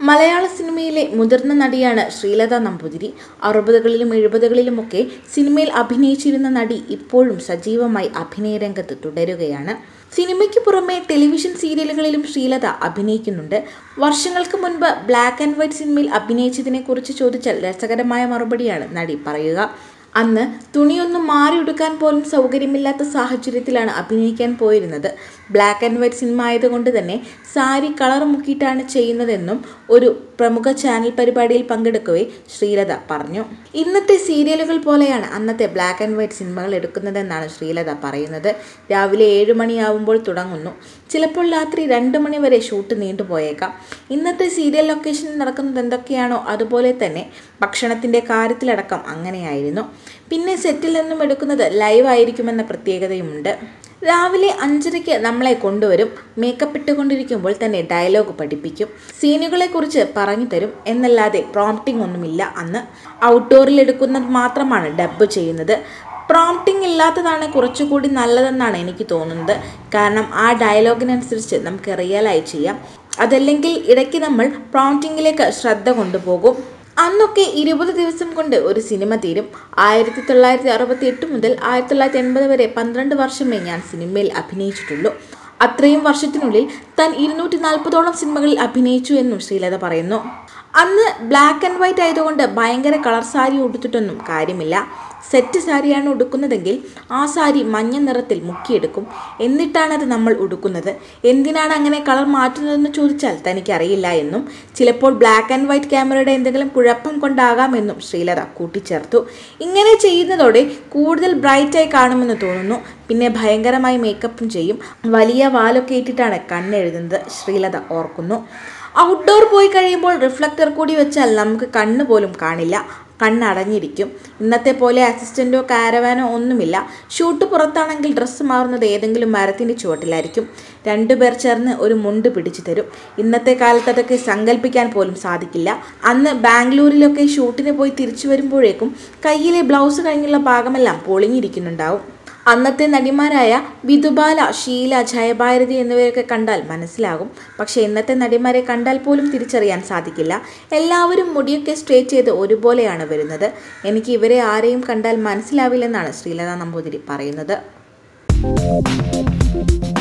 മലയാള സിനിമയിലെ മുതിർന്ന നടിയാണ് ശ്രീലത നമ്പൂതിരി അറുപതുകളിലും എഴുപതുകളിലുമൊക്കെ സിനിമയിൽ അഭിനയിച്ചിരുന്ന നടി ഇപ്പോഴും സജീവമായി അഭിനയ രംഗത്ത് തുടരുകയാണ് സിനിമയ്ക്ക് പുറമെ ടെലിവിഷൻ സീരിയലുകളിലും ശ്രീലത അഭിനയിക്കുന്നുണ്ട് വർഷങ്ങൾക്ക് മുൻപ് ബ്ലാക്ക് ആൻഡ് വൈറ്റ് സിനിമയിൽ അഭിനയിച്ചതിനെക്കുറിച്ച് ചോദിച്ചാൽ രസകരമായ മറുപടിയാണ് നടി പറയുക അന്ന് തുണിയൊന്നും മാറിയെടുക്കാൻ പോലും സൗകര്യമില്ലാത്ത സാഹചര്യത്തിലാണ് അഭിനയിക്കാൻ പോയിരുന്നത് ബ്ലാക്ക് ആൻഡ് വൈറ്റ് സിനിമ ആയതുകൊണ്ട് തന്നെ സാരി കളർ മുക്കിയിട്ടാണ് ചെയ്യുന്നതെന്നും ഒരു പ്രമുഖ ചാനൽ പരിപാടിയിൽ പങ്കെടുക്കവേ ശ്രീലത പറഞ്ഞു ഇന്നത്തെ സീരിയലുകൾ പോലെയാണ് അന്നത്തെ ബ്ലാക്ക് ആൻഡ് വൈറ്റ് സിനിമകൾ എടുക്കുന്നതെന്നാണ് ശ്രീലത പറയുന്നത് രാവിലെ ഏഴ് മണിയാവുമ്പോൾ തുടങ്ങുന്നു ചിലപ്പോൾ രാത്രി രണ്ട് മണി വരെ ഷൂട്ട് നീണ്ടുപോയേക്കാം ഇന്നത്തെ സീരിയൽ ലൊക്കേഷനിൽ നടക്കുന്നത് എന്തൊക്കെയാണോ അതുപോലെ തന്നെ ഭക്ഷണത്തിൻ്റെ കാര്യത്തിലടക്കം അങ്ങനെയായിരുന്നു പിന്നെ സെറ്റിൽ നിന്നും എടുക്കുന്നത് ലൈവ് ആയിരിക്കുമെന്ന പ്രത്യേകതയുമുണ്ട് രാവിലെ അഞ്ചരയ്ക്ക് നമ്മളെ കൊണ്ടുവരും മേക്കപ്പ് ഇട്ടുകൊണ്ടിരിക്കുമ്പോൾ തന്നെ ഡയലോഗ് പഠിപ്പിക്കും സീനുകളെക്കുറിച്ച് പറഞ്ഞു തരും എന്നല്ലാതെ പ്രോംപ്റ്റിംഗ് ഒന്നുമില്ല അന്ന് ഔട്ട്ഡോറിൽ എടുക്കുന്നത് മാത്രമാണ് ഡബ് ചെയ്യുന്നത് പ്രോംപ്റ്റിംഗ് ഇല്ലാത്തതാണ് കുറച്ചുകൂടി നല്ലതെന്നാണ് എനിക്ക് തോന്നുന്നത് കാരണം ആ ഡയലോഗിനനുസരിച്ച് നമുക്ക് റിയലായി ചെയ്യാം അതല്ലെങ്കിൽ ഇടയ്ക്ക് നമ്മൾ പ്രോംപ്റ്റിങ്ങിലേക്ക് ശ്രദ്ധ കൊണ്ടുപോകും അന്നൊക്കെ ഇരുപത് ദിവസം കൊണ്ട് ഒരു സിനിമ തീരും ആയിരത്തി തൊള്ളായിരത്തി അറുപത്തി എട്ട് മുതൽ ആയിരത്തി തൊള്ളായിരത്തി എൺപത് വരെ പന്ത്രണ്ട് വർഷമേ ഞാൻ സിനിമയിൽ അഭിനയിച്ചിട്ടുള്ളൂ അത്രയും വർഷത്തിനുള്ളിൽ താൻ ഇരുന്നൂറ്റി നാൽപ്പതോളം സിനിമകളിൽ അഭിനയിച്ചു എന്നും ശ്രീലത പറയുന്നു അന്ന് ബ്ലാക്ക് ആൻഡ് വൈറ്റ് ആയതുകൊണ്ട് ഭയങ്കര കളർ സാരി ഉടുത്തിട്ടൊന്നും കാര്യമില്ല സെറ്റ് സാരിയാണ് ഉടുക്കുന്നതെങ്കിൽ ആ സാരി മഞ്ഞ നിറത്തിൽ മുക്കിയെടുക്കും എന്നിട്ടാണ് അത് നമ്മൾ ഉടുക്കുന്നത് എന്തിനാണ് അങ്ങനെ കളർ മാറ്റുന്നതെന്ന് ചോദിച്ചാൽ തനിക്കറിയില്ല എന്നും ചിലപ്പോൾ ബ്ലാക്ക് ആൻഡ് വൈറ്റ് ക്യാമറയുടെ എന്തെങ്കിലും കുഴപ്പം കൊണ്ടാകാമെന്നും ശ്രീലത കൂട്ടിച്ചേർത്തു ഇങ്ങനെ ചെയ്യുന്നതോടെ കൂടുതൽ ബ്രൈറ്റായി കാണുമെന്ന് തോന്നുന്നു പിന്നെ ഭയങ്കരമായി മേക്കപ്പും ചെയ്യും വലിയ വാലൊക്കെ ഇട്ടിട്ടാണ് കണ്ണെഴുതുന്നത് ശ്രീലത ഓർക്കുന്നു ഔട്ട്ഡോർ പോയി കഴിയുമ്പോൾ റിഫ്ലക്ടർ കൂടി വെച്ചാൽ നമുക്ക് കണ്ണ് പോലും കാണില്ല കണ്ണടഞ്ഞിരിക്കും ഇന്നത്തെ പോലെ അസിസ്റ്റൻറ്റോ കാരവാനോ ഒന്നുമില്ല ഷൂട്ട് പുറത്താണെങ്കിൽ ഡ്രസ്സ് മാറുന്നത് ഏതെങ്കിലും മരത്തിൻ്റെ ചുവട്ടിലായിരിക്കും രണ്ടുപേർ ചേർന്ന് ഒരു മുണ്ട് പിടിച്ചു തരും ഇന്നത്തെ കാലത്ത് അതൊക്കെ സങ്കല്പിക്കാൻ പോലും സാധിക്കില്ല അന്ന് ബാംഗ്ലൂരിലൊക്കെ ഷൂട്ടിന് പോയി തിരിച്ചു വരുമ്പോഴേക്കും കയ്യിലെ ബ്ലൗസ് കഴിഞ്ഞുള്ള ഭാഗമെല്ലാം പൊളിഞ്ഞിരിക്കുന്നുണ്ടാവും അന്നത്തെ നടിമാരായ വിധുബാല ഷീല ജയഭാരതി എന്നിവരെയൊക്കെ കണ്ടാൽ മനസ്സിലാകും പക്ഷേ ഇന്നത്തെ നടിമാരെ കണ്ടാൽ പോലും തിരിച്ചറിയാൻ സാധിക്കില്ല എല്ലാവരും മുടിയൊക്കെ സ്ട്രേറ്റ് ചെയ്ത് ഒരുപോലെയാണ് വരുന്നത് എനിക്ക് ഇവരെ ആരെയും കണ്ടാൽ മനസ്സിലാവില്ലെന്നാണ് ശ്രീലത നമ്പൂതിരി പറയുന്നത്